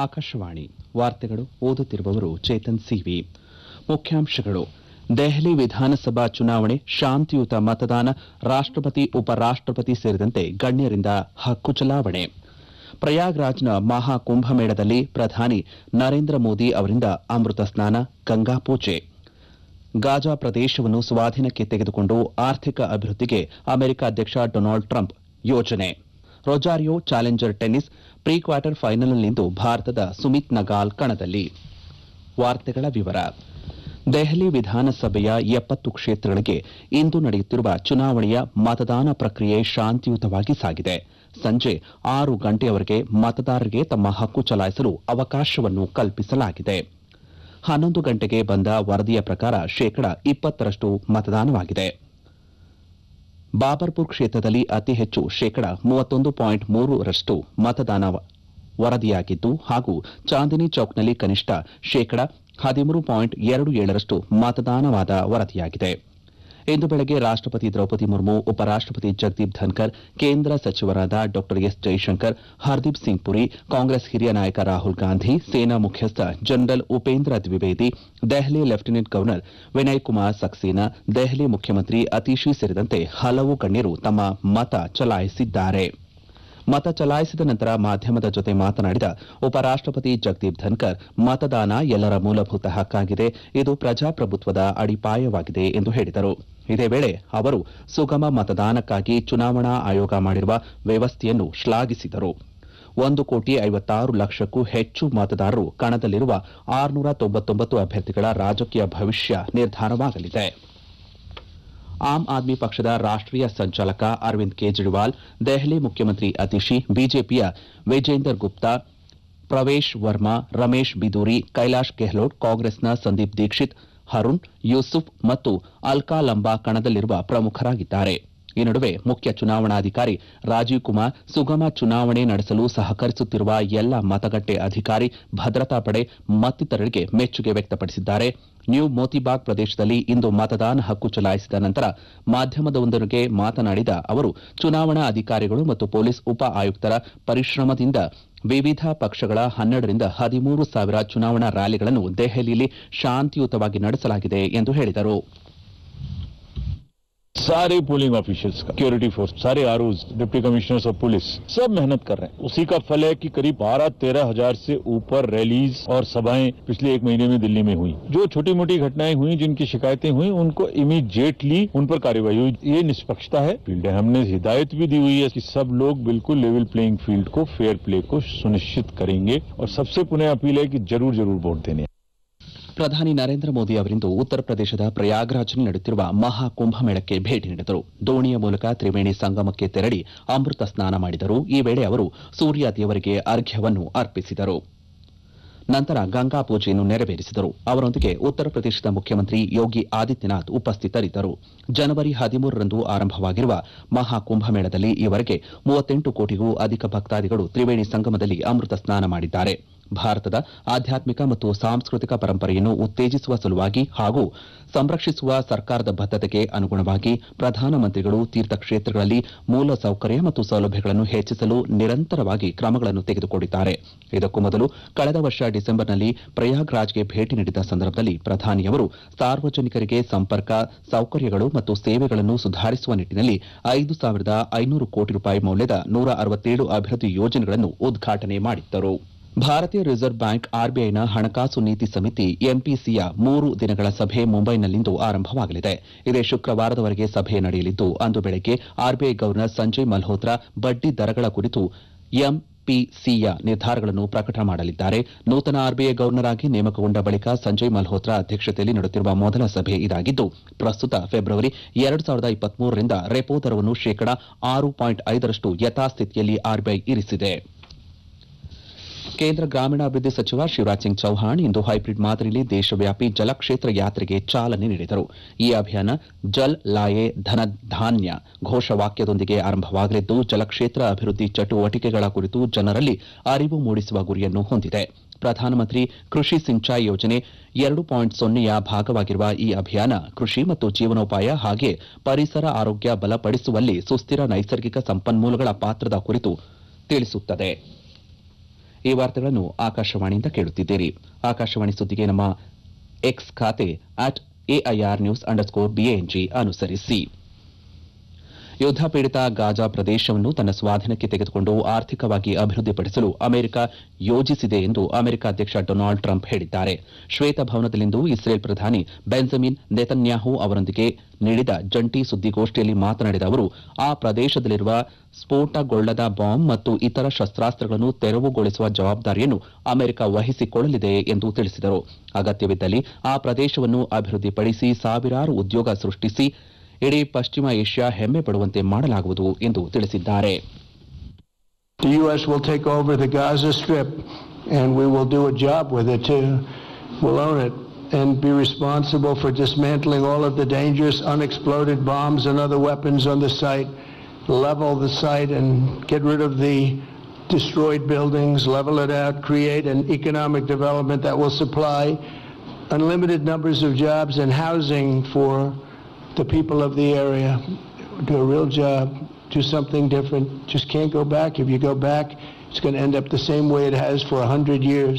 ಆಕಾಶವಾಣಿ ವಾರ್ತೆಗಳು ಓದುತ್ತಿರುವವರು ಚೇತನ್ ಸಿವಿ ಮುಖ್ಯಾಂಶಗಳು ದೆಹಲಿ ವಿಧಾನಸಭಾ ಚುನಾವಣೆ ಶಾಂತಿಯುತ ಮತದಾನ ರಾಷ್ಟಪತಿ ಉಪರಾಷ್ಟಪತಿ ಸೇರಿದಂತೆ ಗಣ್ಯರಿಂದ ಹಕ್ಕು ಚಲಾವಣೆ ಪ್ರಯಾಗ್ರಾಜ್ನ ಮಹಾಕುಂಭಮೇಳದಲ್ಲಿ ಪ್ರಧಾನಿ ನರೇಂದ್ರ ಮೋದಿ ಅವರಿಂದ ಅಮೃತ ಸ್ನಾನ ಗಂಗಾ ಪೂಜೆ ಗಾಜಾ ಪ್ರದೇಶವನ್ನು ಸ್ವಾಧೀನಕ್ಕೆ ತೆಗೆದುಕೊಂಡು ಆರ್ಥಿಕ ಅಭಿವೃದ್ಧಿಗೆ ಅಮೆರಿಕ ಅಧ್ಯಕ್ಷ ಡೊನಾಲ್ಡ್ ಟ್ರಂಪ್ ಯೋಜನೆ Rosario challenger tennis pre quarter ಫೈನಲ್ನಲ್ಲಿಂದು ಭಾರತದ ಸುಮಿತ್ ನಗಾಲ್ ಕಣದಲ್ಲಿ ವಾರ್ತೆಗಳ ವಿವರ ದೆಹಲಿ ವಿಧಾನಸಭೆಯ ಎಪ್ಪತ್ತು ಕ್ಷೇತ್ರಗಳಿಗೆ ಇಂದು ನಡೆಯುತ್ತಿರುವ ಚುನಾವಣೆಯ ಮತದಾನ ಪ್ರಕ್ರಿಯೆ ಶಾಂತಿಯುತವಾಗಿ ಸಾಗಿದೆ ಸಂಜೆ ಆರು ಗಂಟೆಯವರೆಗೆ ಮತದಾರರಿಗೆ ತಮ್ಮ ಹಕ್ಕು ಚಲಾಯಿಸಲು ಅವಕಾಶವನ್ನು ಕಲ್ಪಿಸಲಾಗಿದೆ ಹನ್ನೊಂದು ಗಂಟೆಗೆ ಬಂದ ವರದಿಯ ಪ್ರಕಾರ ಶೇಕಡ ಇಪ್ಪತ್ತರಷ್ಟು ಮತದಾನವಾಗಿದೆ ಬಾಬರ್ಪುರ್ ಕ್ಷೇತ್ರದಲ್ಲಿ ಅತಿ ಹೆಚ್ಚು ಶೇಕಡ ಮೂವತ್ತೊಂದು ಪಾಯಿಂಟ್ ಮೂರರಷ್ಟು ಮತದಾನ ವರದಿಯಾಗಿದ್ದು ಹಾಗೂ ಚಾಂದಿನಿ ಚೌಕ್ನಲ್ಲಿ ಕನಿಷ್ಠ ಶೇಕಡ ಹದಿಮೂರು ಪಾಯಿಂಟ್ ಎರಡು ಏಳರಷ್ಟು ಮತದಾನವಾದ ವರದಿಯಾಗಿದೆ ಇಂದು ಬೆಳಗ್ಗೆ ರಾಷ್ಟಪತಿ ದ್ರೌಪದಿ ಮುರ್ಮು ಉಪರಾಷ್ಟಪತಿ ಜಗದೀಪ್ ಧನ್ಕರ್ ಕೇಂದ್ರ ಸಚಿವರಾದ ಡಾ ಎಸ್ ಜೈಶಂಕರ್ ಹರ್ದೀಪ್ ಸಿಂಗ್ ಪುರಿ ಕಾಂಗ್ರೆಸ್ ಹಿರಿಯ ನಾಯಕ ರಾಹುಲ್ ಗಾಂಧಿ ಸೇನಾ ಮುಖ್ಯಸ್ಥ general Upendra Dwivedi Delhi lieutenant governor Vinay Kumar Saxena Delhi ಮುಖ್ಯಮಂತ್ರಿ ಅತೀಶಿ ಸೇರಿದಂತೆ ಹಲವು ಗಣ್ಯರು ತಮ್ಮ ಮತ ಚಲಾಯಿಸಿದ್ದಾರೆ ಮತ ಚಲಾಯಿಸಿದ ನಂತರ ಮಾಧ್ಯಮದ ಜೊತೆ ಮಾತನಾಡಿದ ಉಪರಾಷ್ಟಪತಿ ಜಗದೀಪ್ ಧನ್ಕರ್ ಮತದಾನ ಎಲ್ಲರ ಮೂಲಭೂತ ಹಕ್ಕಾಗಿದೆ ಇದು ಪ್ರಜಾಪ್ರಭುತ್ವದ ಅಡಿಪಾಯವಾಗಿದೆ ಎಂದು ಹೇಳಿದರು ಇದೇ ವೇಳೆ ಅವರು ಸುಗಮ ಮತದಾನಕ್ಕಾಗಿ ಚುನಾವಣಾ ಆಯೋಗ ಮಾಡಿರುವ ವ್ಯವಸ್ಥೆಯನ್ನು ಶ್ಲಾಘಿಸಿದರು ಒಂದು ಕೋಟಿ ಐವತ್ತಾರು ಲಕ್ಷಕ್ಕೂ ಹೆಚ್ಚು ಮತದಾರರು ಕಣದಲ್ಲಿರುವ ಆರುನೂರ ತೊಂಬತ್ತೊಂಬತ್ತು ಅಭ್ಯರ್ಥಿಗಳ ರಾಜಕೀಯ ಭವಿಷ್ಯ ನಿರ್ಧಾರವಾಗಲಿದೆ ಆಮ್ ಆದ್ಮಿ ಪಕ್ಷದ ರಾಷ್ಟೀಯ ಸಂಚಾಲಕ ಅರವಿಂದ್ ಕೇಜ್ರಿವಾಲ್ ದೆಹಲಿ ಮುಖ್ಯಮಂತ್ರಿ ಅತಿಶಿ ಬಿಜೆಪಿಯ ವಿಜೇಂದರ್ ಗುಪ್ತಾ ಪ್ರವೇಶ್ ವರ್ಮಾ ರಮೇಶ್ ಬಿದೂರಿ ಕೈಲಾಶ್ ಗೆಹ್ಲೋಟ್ ಕಾಂಗ್ರೆಸ್ನ ಸಂದೀಪ್ ದೀಕ್ಷಿತ್ ಹರುಣ್ ಯೂಸುಫ್ ಮತ್ತು ಅಲ್ಕಾ ಲಂಬಾ ಕಣದಲ್ಲಿರುವ ಪ್ರಮುಖರಾಗಿದ್ದಾರೆ ಈ ನಡುವೆ ಮುಖ್ಯ ಚುನಾವಣಾಧಿಕಾರಿ ರಾಜೀವ್ ಕುಮಾರ್ ಸುಗಮ ಚುನಾವಣೆ ನಡೆಸಲು ಸಹಕರಿಸುತ್ತಿರುವ ಎಲ್ಲ ಮತಗಟ್ಟೆ ಅಧಿಕಾರಿ ಭದ್ರತಾ ಪಡೆ ಮತ್ತಿತರರಿಗೆ ಮೆಚ್ಚುಗೆ ವ್ಯಕ್ತಪಡಿಸಿದ್ದಾರೆ ನ್ಯೂ ಮೋತಿಬಾಗ್ ಪ್ರದೇಶದಲ್ಲಿ ಇಂದು ಮತದಾನ ಹಕ್ಕು ಚಲಾಯಿಸಿದ ನಂತರ ಮಾಧ್ಯಮದೊಂದರಿಗೆ ಮಾತನಾಡಿದ ಅವರು ಚುನಾವಣಾ ಅಧಿಕಾರಿಗಳು ಮತ್ತು ಪೊಲೀಸ್ ಉಪ ಆಯುಕ್ತರ ಪರಿಶ್ರಮದಿಂದ ವಿವಿಧ ಪಕ್ಷಗಳ ಹನ್ನೆರಡರಿಂದ ಹದಿಮೂರು ಸಾವಿರ ಚುನಾವಣಾ ರ್ಯಾಲಿಗಳನ್ನು ದೆಹಲಿಯಲ್ಲಿ ಶಾಂತಿಯುತವಾಗಿ ನಡೆಸಲಾಗಿದೆ ಎಂದು ಹೇಳಿದರು सारे पोलिंग ऑफिशियल्स का सिक्योरिटी फोर्स सारे आर डिप्टी कमिश्नर्स ऑफ पुलिस सब मेहनत कर रहे हैं उसी का फल है कि करीब बारह तेरह हजार से ऊपर रैलीज और सभाएं पिछले एक महीने में दिल्ली में हुई जो छोटी मोटी घटनाएं हुई जिनकी शिकायतें हुई उनको इमीडिएटली उन पर कार्रवाई हुई ये निष्पक्षता है फील्ड है हमने हिदायत भी दी हुई है कि सब लोग बिल्कुल लेवल प्लेइंग फील्ड को फेयर प्ले को सुनिश्चित करेंगे और सबसे पुनः अपील है कि जरूर जरूर वोट देने ಪ್ರಧಾನಿ ನರೇಂದ್ರ ಮೋದಿ ಅವರಿಂದು ಉತ್ತರ ಪ್ರದೇಶದ ಪ್ರಯಾಗ್ರಾಜ್ನಲ್ಲಿ ನಡೆಯುತ್ತಿರುವ ಮಹಾ ಕುಂಭಮೇಳಕ್ಕೆ ಭೇಟಿ ನೀಡಿದರು ದೋಣಿಯ ಮೂಲಕ ತ್ರಿವೇಣಿ ಸಂಗಮಕ್ಕೆ ತೆರಳಿ ಅಮೃತ ಸ್ನಾನ ಮಾಡಿದರು ಈ ವೇಳೆ ಅವರು ಸೂರ್ಯ ದೇವರಿಗೆ ಅರ್ಘ್ಯವನ್ನು ಅರ್ಪಿಸಿದರು ನಂತರ ಗಂಗಾ ಪೂಜೆಯನ್ನು ನೆರವೇರಿಸಿದರು ಅವರೊಂದಿಗೆ ಉತ್ತರ ಪ್ರದೇಶದ ಮುಖ್ಯಮಂತ್ರಿ ಯೋಗಿ ಆದಿತ್ಯನಾಥ್ ಉಪಸ್ಥಿತರಿದ್ದರು ಜನವರಿ ಹದಿಮೂರರಂದು ಆರಂಭವಾಗಿರುವ ಮಹಾ ಕುಂಭಮೇಳದಲ್ಲಿ ಈವರೆಗೆ ಮೂವತ್ತೆಂಟು ಕೋಟಿಗೂ ಅಧಿಕ ಭಕ್ತಾದಿಗಳು ತ್ರಿವೇಣಿ ಸಂಗಮದಲ್ಲಿ ಅಮೃತ ಸ್ನಾನ ಮಾಡಿದ್ದಾರೆ ಭಾರತದ ಆಧ್ಯಾತ್ಮಿಕ ಮತ್ತು ಸಾಂಸ್ಕೃತಿಕ ಪರಂಪರೆಯನ್ನು ಉತ್ತೇಜಿಸುವ ಸಲುವಾಗಿ ಹಾಗೂ ಸಂರಕ್ಷಿಸುವ ಸರ್ಕಾರದ ಬದ್ದತೆಗೆ ಅನುಗುಣವಾಗಿ ಪ್ರಧಾನಮಂತ್ರಿಗಳು ತೀರ್ಥಕ್ಷೇತ್ರಗಳಲ್ಲಿ ಮೂಲ ಸೌಕರ್ಯ ಮತ್ತು ಸೌಲಭ್ಯಗಳನ್ನು ಹೆಚ್ಚಿಸಲು ನಿರಂತರವಾಗಿ ಕ್ರಮಗಳನ್ನು ತೆಗೆದುಕೊಂಡಿದ್ದಾರೆ ಇದಕ್ಕೂ ಮೊದಲು ಕಳೆದ ವರ್ಷ ಡಿಸೆಂಬರ್ನಲ್ಲಿ ಪ್ರಯಾಗ್ರಾಜ್ಗೆ ಭೇಟಿ ನೀಡಿದ ಸಂದರ್ಭದಲ್ಲಿ ಪ್ರಧಾನಿಯವರು ಸಾರ್ವಜನಿಕರಿಗೆ ಸಂಪರ್ಕ ಸೌಕರ್ಯಗಳು ಮತ್ತು ಸೇವೆಗಳನ್ನು ಸುಧಾರಿಸುವ ನಿಟ್ಟಿನಲ್ಲಿ ಐದು ಸಾವಿರದ ಐನೂರು ಕೋಟಿ ರೂಪಾಯಿ ಮೌಲ್ಯದ ನೂರ ಅರವತ್ತೇಳು ಅಭಿವೃದ್ಧಿ ಯೋಜನೆಗಳನ್ನು ಉದ್ಘಾಟನೆ ಮಾಡಿದ್ದರು ಭಾರತೀಯ ರಿಸರ್ವ್ ಬ್ಯಾಂಕ್ ಆರ್ಬಿಐನ ಹಣಕಾಸು ನೀತಿ ಸಮಿತಿ ಎಂಪಿಸಿಯ ಮೂರು ದಿನಗಳ ಸಭೆ ಮುಂಬೈನಲ್ಲಿಂದು ಆರಂಭವಾಗಲಿದೆ ಇದೇ ಶುಕ್ರವಾರದವರೆಗೆ ಸಭೆ ನಡೆಯಲಿದ್ದು ಅಂದು ಬೆಳಗ್ಗೆ ಆರ್ಬಿಐ ಗವರ್ನರ್ ಸಂಜಯ್ ಮಲ್ಹೋತ್ರಾ ಬಡ್ಡಿ ದರಗಳ ಕುರಿತು ಎಂಪಿಸಿಯ ನಿರ್ಧಾರಗಳನ್ನು ಪ್ರಕಟ ಮಾಡಲಿದ್ದಾರೆ ನೂತನ ಆರ್ಬಿಐ ಗವರ್ನರ್ ಆಗಿ ನೇಮಕಗೊಂಡ ಬಳಿಕ ಸಂಜಯ್ ಮಲ್ಹೋತ್ರಾ ಅಧ್ಯಕ್ಷತೆಯಲ್ಲಿ ನಡೆಯುತ್ತಿರುವ ಮೊದಲ ಸಭೆ ಇದಾಗಿದ್ದು ಪ್ರಸ್ತುತ ಫೆಬ್ರವರಿ ಎರಡು ಸಾವಿರದ ಇಪ್ಪತ್ಮೂರರಿಂದ ರೆಪೋ ದರವನ್ನು ಶೇಕಡಾ ಆರು ಪಾಯಿಂಟ್ ಐದರಷ್ಟು ಯಥಾಸ್ಥಿತಿಯಲ್ಲಿ ಆರ್ಬಿಐ ಇರಿಸಿದೆ ಕೇಂದ್ರ ಗ್ರಾಮೀಣಾಭಿವೃದ್ಧಿ ಸಚಿವ ಶಿವರಾಜ್ ಸಿಂಗ್ ಚೌಹಾಣ್ ಇಂದು ಹೈಬ್ರಿಡ್ ಮಾದರಿಯಲ್ಲಿ ದೇಶವ್ಯಾಪಿ ಜಲಕ್ಷೇತ್ರ ಯಾತ್ರೆಗೆ ಚಾಲನೆ ನೀಡಿದರು ಈ ಅಭಿಯಾನ ಜಲ್ ಲಾಯೆ ಧನ ಧಾನ್ಯ ಘೋಷವಾಕ್ಯದೊಂದಿಗೆ ಆರಂಭವಾಗಲಿದ್ದು ಜಲಕ್ಷೇತ್ರ ಅಭಿವೃದ್ಧಿ ಚಟುವಟಿಕೆಗಳ ಕುರಿತು ಜನರಲ್ಲಿ ಅರಿವು ಮೂಡಿಸುವ ಗುರಿಯನ್ನು ಹೊಂದಿದೆ ಪ್ರಧಾನಮಂತ್ರಿ ಕೃಷಿ ಸಿಂಚಾಯಿ ಯೋಜನೆ ಎರಡು ಪಾಯಿಂಟ್ ಸೊನ್ನೆಯ ಭಾಗವಾಗಿರುವ ಈ ಅಭಿಯಾನ ಕೃಷಿ ಮತ್ತು ಜೀವನೋಪಾಯ ಹಾಗೆ ಪರಿಸರ ಆರೋಗ್ಯ ಬಲಪಡಿಸುವಲ್ಲಿ ಸುಸ್ಥಿರ ನೈಸರ್ಗಿಕ ಸಂಪನ್ಮೂಲಗಳ ಪಾತ್ರದ ಕುರಿತು ತಿಳಿಸುತ್ತದೆ ಈ ವಾರ್ತೆಗಳನ್ನು ಆಕಾಶವಾಣಿಯಿಂದ ಕೇಳುತ್ತಿದ್ದೀರಿ ಆಕಾಶವಾಣಿ ಸುದ್ದಿಗೆ ನಮ್ಮ ಎಕ್ಸ್ ಖಾತೆ at AIR news underscore B A N G ಅನುಸರಿಸಿ ಯುದ್ಧ ಪೀಡಿತ ಗಾಜಾ ಪ್ರದೇಶವನ್ನು ತನ್ನ ಸ್ವಾಧೀನಕ್ಕೆ ತೆಗೆದುಕೊಂಡು ಆರ್ಥಿಕವಾಗಿ ಅಭಿವೃದ್ಧಿಪಡಿಸಲು ಅಮೆರಿಕ ಯೋಜಿಸಿದೆ ಎಂದು ಅಮೆರಿಕ ಅಧ್ಯಕ್ಷ ಡೊನಾಲ್ಡ್ ಟ್ರಂಪ್ ಹೇಳಿದ್ದಾರೆ ಶ್ವೇತಭವನದಲ್ಲಿಂದು ಇಸ್ರೇಲ್ ಪ್ರಧಾನಿ ಬೆಂಜಮಿನ್ ನೆತನ್ಯಾಹು ಅವರೊಂದಿಗೆ ನೀಡಿದ ಜಂಟಿ ಸುದ್ದಿಗೋಷ್ಠಿಯಲ್ಲಿ ಮಾತನಾಡಿದ ಅವರು ಆ ಪ್ರದೇಶದಲ್ಲಿರುವ ಸ್ಫೋಟಗೊಳ್ಳದ ಬಾಂಬ್ ಮತ್ತು ಇತರ ಶಸ್ತ್ರಾಸ್ತ್ರಗಳನ್ನು ತೆರವುಗೊಳಿಸುವ ಜವಾಬ್ದಾರಿಯನ್ನು ಅಮೆರಿಕ ವಹಿಸಿಕೊಳ್ಳಲಿದೆ ಎಂದು ತಿಳಿಸಿದರು ಅಗತ್ಯವಿದ್ದಲ್ಲಿ ಆ ಪ್ರದೇಶವನ್ನು ಅಭಿವೃದ್ಧಿಪಡಿಸಿ ಸಾವಿರಾರು ಉದ್ಯೋಗ ಸೃಷ್ಟಿಸಿ ಇಡೀ ಪಶ್ಚಿಮ ಏಷ್ಯಾ ಹೆಮ್ಮೆ ಪಡುವಂತೆ ಮಾಡಲಾಗುವುದು ಎಂದು ತಿಳಿಸಿದ್ದಾರೆ The U.S. will take over the Gaza Strip, and we will do a job with it too. We'll own it and be responsible for dismantling all of the dangerous unexploded bombs and other weapons on the site, level the site and get rid of the destroyed buildings, level it out, create an economic development that will supply unlimited numbers of jobs and housing for the people of the area. Do a real job, do something different. Just can't go back. If you go back, it's going to end up the same way it has for a hundred years.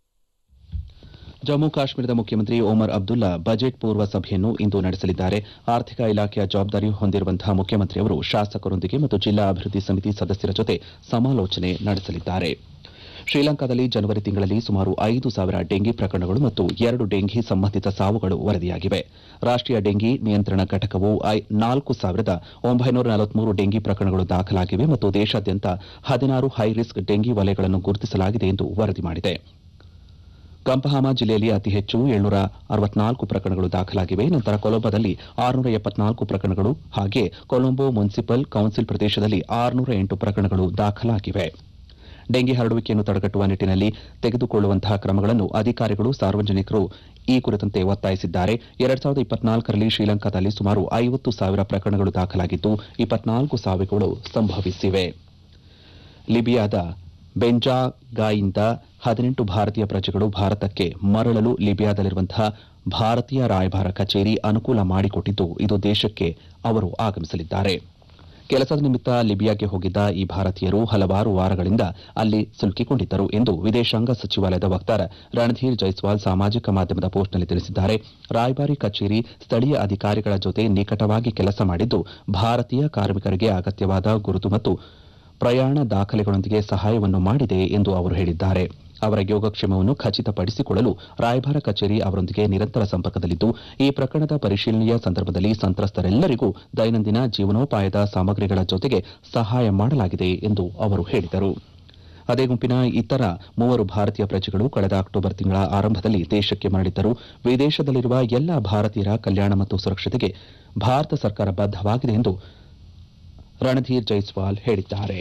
Jammu ಕಾಶ್ಮೀರದ ಮುಖ್ಯಮಂತ್ರಿ Omar Abdullah budget ಪೂರ್ವ ಸಭೆಯನ್ನು ಇಂದು ನಡೆಸಲಿದ್ದಾರೆ ಆರ್ಥಿಕ ಇಲಾಖೆಯ ಜವಾಬ್ದಾರಿ ಹೊಂದಿರುವಂತಹ ಮುಖ್ಯಮಂತ್ರಿಯವರು ಶಾಸಕರೊಂದಿಗೆ ಮತ್ತು ಜಿಲ್ಲಾ ಅಭಿವೃದ್ಧಿ ಸಮಿತಿ ಸದಸ್ಯರ ಜೊತೆ ಸಮಾಲೋಚನೆ ನಡೆಸಲಿದ್ದಾರೆ ಶ್ರೀಲಂಕಾದಲ್ಲಿ ಜನವರಿ ತಿಂಗಳಲ್ಲಿ ಸುಮಾರು ಐದು ಸಾವಿರ ಡೆಂಗಿ ಪ್ರಕರಣಗಳು ಮತ್ತು ಎರಡು ಡೆಂಗಿ ಸಂಬಂಧಿತ ಸಾವುಗಳು ವರದಿಯಾಗಿವೆ ರಾಷ್ಟೀಯ ಡೆಂಗಿ ನಿಯಂತ್ರಣ ಘಟಕವು ಐ- ನಾಲ್ಕು ಸಾವಿರದ ಒಂಬೈನೂರ ನಲವತ್ಮೂರು ಡೆಂಗಿ ಪ್ರಕರಣಗಳು ದಾಖಲಾಗಿವೆ ಮತ್ತು ದೇಶಾದ್ಯಂತ ಹದಿನಾರು ಹೈ ರಿಸ್ಕ್ ಡೆಂಗಿ ವಲಯಗಳನ್ನು ಗುರುತಿಸಲಾಗಿದೆ ಎಂದು ವರದಿ ಮಾಡಿದೆ ಕಂಪಹಾಮ ಜಿಲ್ಲೆಯಲ್ಲಿ ಅತಿ ಹೆಚ್ಚು ಏಳ್ನೂರ ಅರವತ್ನಾಲ್ಕು ಪ್ರಕರಣಗಳು ದಾಖಲಾಗಿವೆ ನಂತರ ಕೊಲಂಬೋದಲ್ಲಿ ಆರುನೂರ ಎಪ್ಪತ್ನಾಲ್ಕು ಪ್ರಕರಣಗಳು ಹಾಗೆ ಕೊಲಂಬೋ ಮುನ್ಸಿಪಲ್ ಕೌನ್ಸಿಲ್ ಪ್ರದೇಶದಲ್ಲಿ ಆರುನೂರ ಎಂಟು ಪ್ರಕರಣಗಳು ದಾಖಲಾಗಿವೆ ಡೆಂಗಿ ಹರಡುವಿಕೆಯನ್ನು ತಡೆಗಟ್ಟುವ ನಿಟ್ಟಿನಲ್ಲಿ ತೆಗೆದುಕೊಳ್ಳುವಂತಹ ಕ್ರಮಗಳನ್ನು ಅಧಿಕಾರಿಗಳು ಸಾರ್ವಜನಿಕರು ಈ ಕುರಿತಂತೆ ಒತ್ತಾಯಿಸಿದ್ದಾರೆ ಎರಡ್ ಸಾವಿರದ ಇಪ್ಪತ್ನಾಲ್ಕರಲ್ಲಿ ಶ್ರೀಲಂಕಾದಲ್ಲಿ ಸುಮಾರು ಐವತ್ತು ಸಾವಿರ ಪ್ರಕರಣಗಳು ದಾಖಲಾಗಿದ್ದು ಇಪ್ಪತ್ನಾಲ್ಕು ಸಾವಿಗಳು ಸಂಭವಿಸಿವೆ ಲಿಬಿಯಾದ ಬೆಂಜಾಗಾಯಿಂದ ಹದಿನೆಂಟು ಭಾರತೀಯ ಪ್ರಜೆಗಳು ಭಾರತಕ್ಕೆ ಮರಳಲು ಲಿಬಿಯಾದಲ್ಲಿರುವಂತಹ ಭಾರತೀಯ ರಾಯಭಾರ ಕಚೇರಿ ಅನುಕೂಲ ಮಾಡಿಕೊಟ್ಟಿದ್ದು ಇದು ದೇಶಕ್ಕೆ ಅವರು ಆಗಮಿಸಲಿದ್ದಾರೆ ಕೆಲಸದ ನಿಮಿತ್ತ ಲಿಬಿಯಾಗೆ ಹೋಗಿದ್ದ ಈ ಭಾರತೀಯರು ಹಲವಾರು ವಾರಗಳಿಂದ ಅಲ್ಲಿ ಸಿಲುಕಿಕೊಂಡಿದ್ದರು ಎಂದು ವಿದೇಶಾಂಗ ಸಚಿವಾಲಯದ ವಕ್ತಾರ ರಣಧೀರ್ ಜೈಸ್ವಾಲ್ ಸಾಮಾಜಿಕ ಮಾಧ್ಯಮದ ಪೋಸ್ಟ್ನಲ್ಲಿ ತಿಳಿಸಿದ್ದಾರೆ ರಾಯಭಾರಿ ಕಚೇರಿ ಸ್ಥಳೀಯ ಅಧಿಕಾರಿಗಳ ಜೊತೆ ನಿಕಟವಾಗಿ ಕೆಲಸ ಮಾಡಿದ್ದು ಭಾರತೀಯ ಕಾರ್ಮಿಕರಿಗೆ ಅಗತ್ಯವಾದ ಗುರುತು ಮತ್ತು ಪ್ರಯಾಣ ದಾಖಲೆಗಳೊಂದಿಗೆ ಸಹಾಯವನ್ನು ಮಾಡಿದೆ ಎಂದು ಅವರು ಹೇಳಿದ್ದಾರೆ ಅವರ ಯೋಗಕ್ಷೇಮವನ್ನು ಖಚಿತಪಡಿಸಿಕೊಳ್ಳಲು ರಾಯಭಾರ ಕಚೇರಿ ಅವರೊಂದಿಗೆ ನಿರಂತರ ಸಂಪರ್ಕದಲ್ಲಿದ್ದು ಈ ಪ್ರಕರಣದ ಪರಿಶೀಲನೆಯ ಸಂದರ್ಭದಲ್ಲಿ ಸಂತ್ರಸ್ತರೆಲ್ಲರಿಗೂ ದೈನಂದಿನ ಜೀವನೋಪಾಯದ ಸಾಮಗ್ರಿಗಳ ಜೊತೆಗೆ ಸಹಾಯ ಮಾಡಲಾಗಿದೆ ಎಂದು ಅವರು ಹೇಳಿದರು ಅದೇ ಗುಂಪಿನ ಇತರ ಮೂವರು ಭಾರತೀಯ ಪ್ರಜೆಗಳು ಕಳೆದ ಅಕ್ಟೋಬರ್ ತಿಂಗಳ ಆರಂಭದಲ್ಲಿ ದೇಶಕ್ಕೆ ಮರಳಿದ್ದರು ವಿದೇಶದಲ್ಲಿರುವ ಎಲ್ಲ ಭಾರತೀಯರ ಕಲ್ಯಾಣ ಮತ್ತು ಸುರಕ್ಷತೆಗೆ ಭಾರತ ಸರ್ಕಾರ ಬದ್ಧವಾಗಿದೆ ಎಂದು ರಣಧೀರ್ ಜೈಸ್ವಾಲ್ ಹೇಳಿದ್ದಾರೆ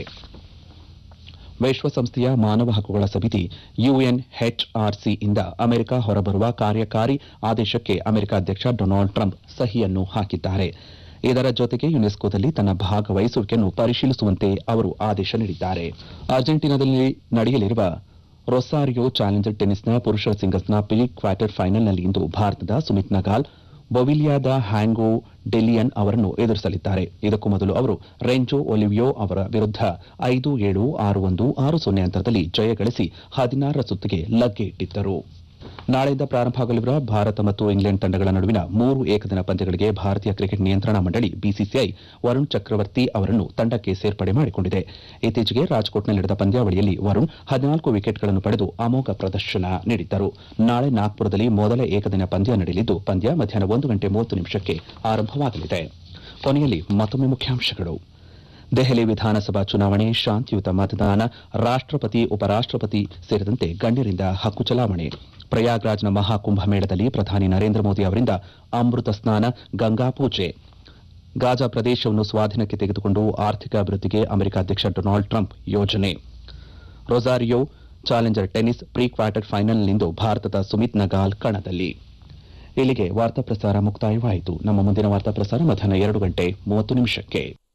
ವಿಶ್ವಸಂಸ್ಥೆಯ ಮಾನವ ಹಕ್ಕುಗಳ ಸಮಿತಿ ಯುಎನ್ಎಚ್ಆರ್ಸಿ ಇಂದ ಅಮೆರಿಕ ಹೊರಬರುವ ಕಾರ್ಯಕಾರಿ ಆದೇಶಕ್ಕೆ ಅಮೆರಿಕ ಅಧ್ಯಕ್ಷ ಡೊನಾಲ್ಡ್ ಟ್ರಂಪ್ ಸಹಿಯನ್ನು ಹಾಕಿದ್ದಾರೆ ಇದರ ಜೊತೆಗೆ ಯುನೆಸ್ಕೋದಲ್ಲಿ ತನ್ನ ಭಾಗವಹಿಸುವಿಕೆಯನ್ನು ಪರಿಶೀಲಿಸುವಂತೆ ಅವರು ಆದೇಶ ನೀಡಿದ್ದಾರೆ ಅರ್ಜೆಂಟೀನಾದಲ್ಲಿ ನಡೆಯಲಿರುವ ರೊಸಾರಿಯೋ ಚಾಲೆಂಜರ್ ಟೆನ್ನಿಸ್ನ ಪುರುಷರ ಸಿಂಗಲ್ಸ್ನ ಪ್ರೀ ಕ್ವಾರ್ಟರ್ ಫೈನಲ್ನಲ್ಲಿ ಇಂದು ಭಾರತದ ಸುಮಿತ್ ನಗಾಲ್ ಬೊವಿಲಿಯಾದ ಹ್ಯಾಂಗೋ ಡೆಲಿಯನ್ ಅವರನ್ನು ಎದುರಿಸಲಿದ್ದಾರೆ ಇದಕ್ಕೂ ಮೊದಲು ಅವರು ರೆಂಜೋ ಒಲಿವಿಯೋ ಅವರ ವಿರುದ್ಧ ಐದು ಏಳು ಆರು ಒಂದು ಆರು ಸೊನ್ನೆ ಅಂತರದಲ್ಲಿ ಜಯ ಗಳಿಸಿ ಹದಿನಾರರ ಸುತ್ತಿಗೆ ಲಗ್ಗೆ ಇಟ್ಟಿದ್ದರು ನಾಳೆಯಿಂದ ಪ್ರಾರಂಭವಾಗಲಿರುವ ಭಾರತ ಮತ್ತು ಇಂಗ್ಲೆಂಡ್ ತಂಡಗಳ ನಡುವಿನ ಮೂರು ಏಕದಿನ ಪಂದ್ಯಗಳಿಗೆ ಭಾರತೀಯ ಕ್ರಿಕೆಟ್ ನಿಯಂತ್ರಣ ಮಂಡಳಿ ಬಿಸಿಸಿಐ ವರುಣ್ ಚಕ್ರವರ್ತಿ ಅವರನ್ನು ತಂಡಕ್ಕೆ ಸೇರ್ಪಡೆ ಮಾಡಿಕೊಂಡಿದೆ ಇತ್ತೀಚೆಗೆ ರಾಜ್ಕೋಟ್ನಲ್ಲಿ ನಡೆದ ಪಂದ್ಯಾವಳಿಯಲ್ಲಿ ವರುಣ್ ಹದಿನಾಲ್ಕು ವಿಕೆಟ್ಗಳನ್ನು ಪಡೆದು ಅಮೋಘ ಪ್ರದರ್ಶನ ನೀಡಿದ್ದರು ನಾಳೆ ನಾಗ್ಪುರದಲ್ಲಿ ಮೊದಲ ಏಕದಿನ ಪಂದ್ಯ ನಡೆಯಲಿದ್ದು ಪಂದ್ಯ ಮಧ್ಯಾಹ್ನ ಒಂದು ಗಂಟೆ ಮೂವತ್ತು ನಿಮಿಷಕ್ಕೆ ಆರಂಭವಾಗಲಿದೆ ಕೊನೆಯಲ್ಲಿ ಮತ್ತೊಮ್ಮೆ ಮುಖ್ಯಾಂಶಗಳು ದೆಹಲಿ ವಿಧಾನಸಭಾ ಚುನಾವಣೆ ಶಾಂತಿಯುತ ಮತದಾನ ರಾಷ್ಟ್ರಪತಿ ಉಪರಾಷ್ಟ್ರಪತಿ ಸೇರಿದಂತೆ ಗಣ್ಯರಿಂದ ಹಕ್ಕು ಚಲಾವಣೆ ಪ್ರಯಾಗ್ರಾಜ್ನ ಮಹಾಕುಂಭಮೇಳದಲ್ಲಿ ಪ್ರಧಾನಿ ನರೇಂದ್ರ ಮೋದಿ ಅವರಿಂದ ಅಮೃತ ಸ್ನಾನ ಗಂಗಾ ಪೂಜೆ ಗಾಜಾ ಪ್ರದೇಶವನ್ನು ಸ್ವಾಧೀನಕ್ಕೆ ತೆಗೆದುಕೊಂಡು ಆರ್ಥಿಕ ಅಭಿವೃದ್ಧಿಗೆ ಅಮೆರಿಕ ಅಧ್ಯಕ್ಷ ಡೊನಾಲ್ಡ್ ಟ್ರಂಪ್ ಯೋಜನೆ Rosario challenger tennis pre quarter ಫೈನಲ್ನಿಂದು ಭಾರತದ ಸುಮಿತ್ ನಗಾಲ್ ಕಣದಲ್ಲಿ ಇಲ್ಲಿಗೆ ವಾರ್ತಾ ಪ್ರಸಾರ ಮುಕ್ತಾಯವಾಯಿತು ನಮ್ಮ ಮುಂದಿನ ವಾರ್ತಾ ಪ್ರಸಾರ ಮಧ್ಯಾಹ್ನ ಎರಡು ಗಂಟೆ ಮೂವತ್ತು ನಿಮಿಷಕ್ಕೆ